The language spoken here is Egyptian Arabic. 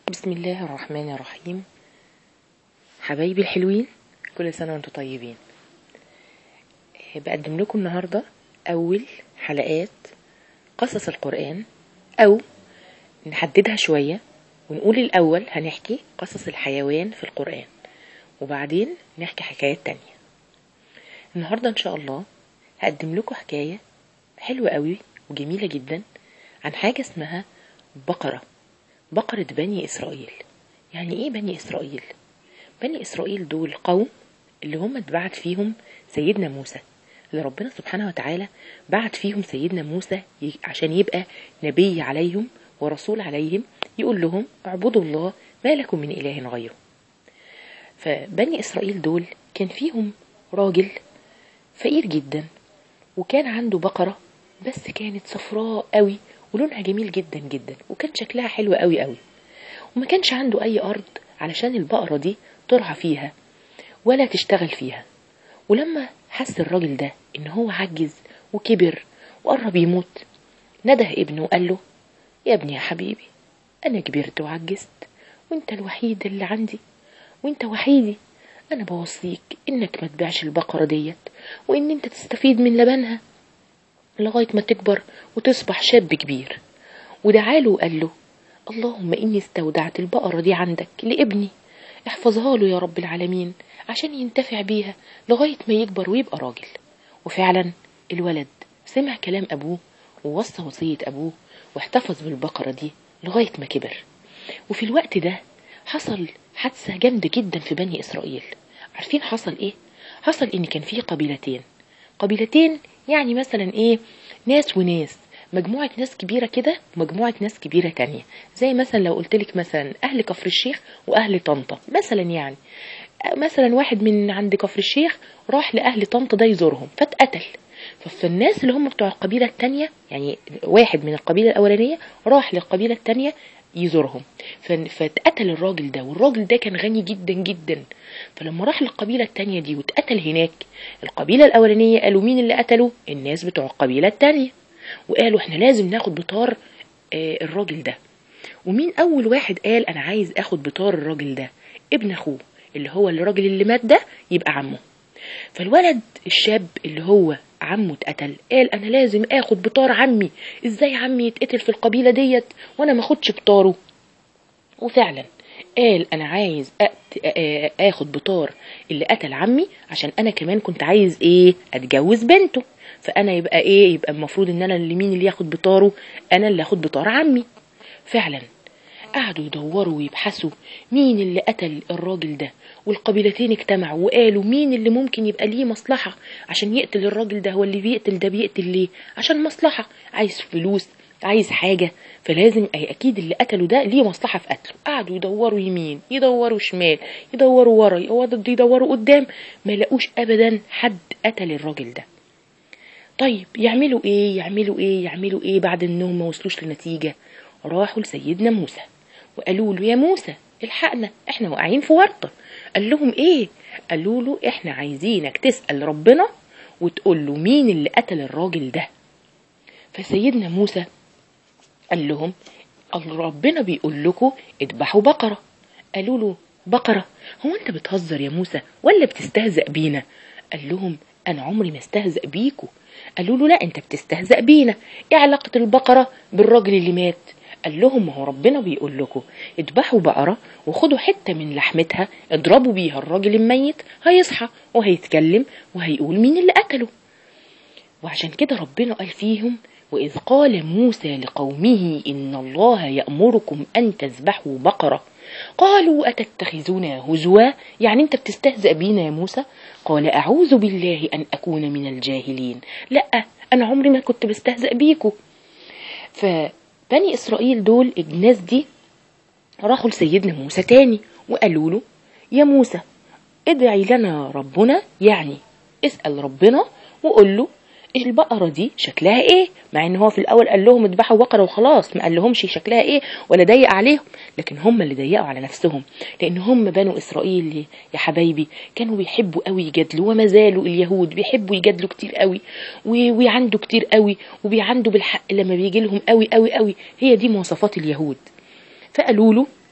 بسم الله الرحمن الرحيم حبايبي الحلوين كل سنة وانتم طيبين بقدم لكم النهاردة أول حلقات قصص القرآن أو نحددها شوية ونقول الأول هنحكي قصص الحيوان في القرآن وبعدين نحكي حكايات تانية النهاردة إن شاء الله هقدم لكم حكاية حلوة قوي وجميلة جدا عن حاجة اسمها بقرة بقرة بني إسرائيل يعني إيه بني إسرائيل؟ بني إسرائيل دول قوم اللي هم اتبعت فيهم سيدنا موسى اللي ربنا سبحانه وتعالى بعت فيهم سيدنا موسى ي- عشان يبقى نبي عليهم ورسول عليهم يقول لهم اعبدوا الله ما لكم من إله غيره فبني إسرائيل دول كان فيهم راجل فقير جدا وكان عنده بقرة بس كانت صفراء قوي ولونها جميل جدا جدا وكان شكلها حلو قوي قوي وما كانش عنده أي أرض علشان البقرة دي ترعى فيها ولا تشتغل فيها ولما حس الراجل ده إن هو عجز وكبر وقرب يموت نده ابنه وقال له يا ابني يا حبيبي أنا كبرت وعجزت وانت الوحيد اللي عندي وانت وحيدي أنا بوصيك إنك ما تبيعش البقرة ديت وإن انت تستفيد من لبنها لغاية ما تكبر وتصبح شاب كبير ودعاله وقال له اللهم إني استودعت البقرة دي عندك لابني احفظها له يا رب العالمين عشان ينتفع بيها لغاية ما يكبر ويبقى راجل وفعلا الولد سمع كلام أبوه ووصى وصية أبوه واحتفظ بالبقرة دي لغاية ما كبر وفي الوقت ده حصل حادثة جامدة جدا في بني إسرائيل عارفين حصل إيه؟ حصل إن كان في قبيلتين قبيلتين يعني مثلا إيه ناس وناس مجموعة ناس كبيرة كده ومجموعة ناس كبيرة تانية زي مثلا لو قلتلك مثلا أهل كفر الشيخ وأهل طنطا مثلا يعني مثلا واحد من عند كفر الشيخ راح لأهل طنطا ده يزورهم فاتقتل فالناس اللي هم بتوع القبيلة التانية يعني واحد من القبيلة الأولانية راح للقبيلة التانية يزورهم ف- فاتقتل الراجل ده والراجل ده كان غني جدا جدا فلما راح للقبيلة التانية دي واتقتل هناك القبيلة الأولانية قالوا مين اللي قتله الناس بتوع القبيلة التانية وقالوا احنا لازم ناخد بطار آه، الراجل ده ومين أول واحد قال أنا عايز أخد بطار الراجل ده ابن أخوه اللي هو الراجل اللي مات ده يبقى عمه فالولد الشاب اللي هو عمه اتقتل قال انا لازم اخد بطار عمي ازاي عمي يتقتل في القبيله ديت وانا ما اخدش بطاره وفعلا قال انا عايز أت... آ- اخد بطار اللي قتل عمي عشان انا كمان كنت عايز ايه اتجوز بنته فانا يبقى ايه يبقى المفروض ان انا اللي مين اللي ياخد بطاره انا اللي اخد بطار عمي فعلا قعدوا يدوروا ويبحثوا مين اللي قتل الراجل ده والقبيلتين اجتمعوا وقالوا مين اللي ممكن يبقى ليه مصلحة عشان يقتل الراجل ده هو اللي بيقتل ده بيقتل ليه عشان مصلحة عايز فلوس عايز حاجة فلازم أي أكيد اللي قتله ده ليه مصلحة في قتله قعدوا يدوروا يمين يدوروا شمال يدوروا ورا يدوروا- يدوروا قدام ما لقوش أبدا حد قتل الراجل ده طيب يعملوا ايه يعملوا ايه يعملوا ايه بعد انهم ما وصلوش لنتيجة راحوا لسيدنا موسى وقالوا له يا موسى الحقنا احنا واقعين في ورطة قال لهم ايه قالوا له احنا عايزينك تسأل ربنا وتقول له مين اللي قتل الراجل ده فسيدنا موسى قال لهم الله ربنا بيقول لكم اذبحوا بقرة قالوا له بقرة هو انت بتهزر يا موسى ولا بتستهزأ بينا قال لهم انا عمري ما استهزأ بيكوا قالوا له لا انت بتستهزأ بينا ايه علاقة البقرة بالراجل اللي مات قال لهم ما هو ربنا بيقول لكم اذبحوا بقرة وخدوا حتة من لحمتها اضربوا بيها الراجل الميت هيصحى وهيتكلم وهيقول مين اللي قتله وعشان كده ربنا قال فيهم وإذ قال موسى لقومه إن الله يأمركم أن تذبحوا بقرة قالوا أتتخذنا هزوا يعني أنت بتستهزأ بينا يا موسى قال أعوذ بالله أن أكون من الجاهلين لا أنا عمري ما كنت بستهزأ بيكم فبني إسرائيل دول الناس دي راحوا لسيدنا موسى تاني وقالوا له يا موسى ادعي لنا ربنا يعني اسأل ربنا وقول له البقرة دي شكلها ايه مع ان هو في الاول قال لهم اذبحوا بقرة وخلاص ما قال لهمش شكلها ايه ولا ضيق عليهم لكن هم اللي ضيقوا على نفسهم لان هم بنو اسرائيل يا حبايبي كانوا بيحبوا قوي يجادلوا وما زالوا اليهود بيحبوا يجادلوا كتير قوي و- ويعندوا كتير قوي وبيعندوا بالحق لما بيجي لهم قوي قوي قوي هي دي مواصفات اليهود فقالوا له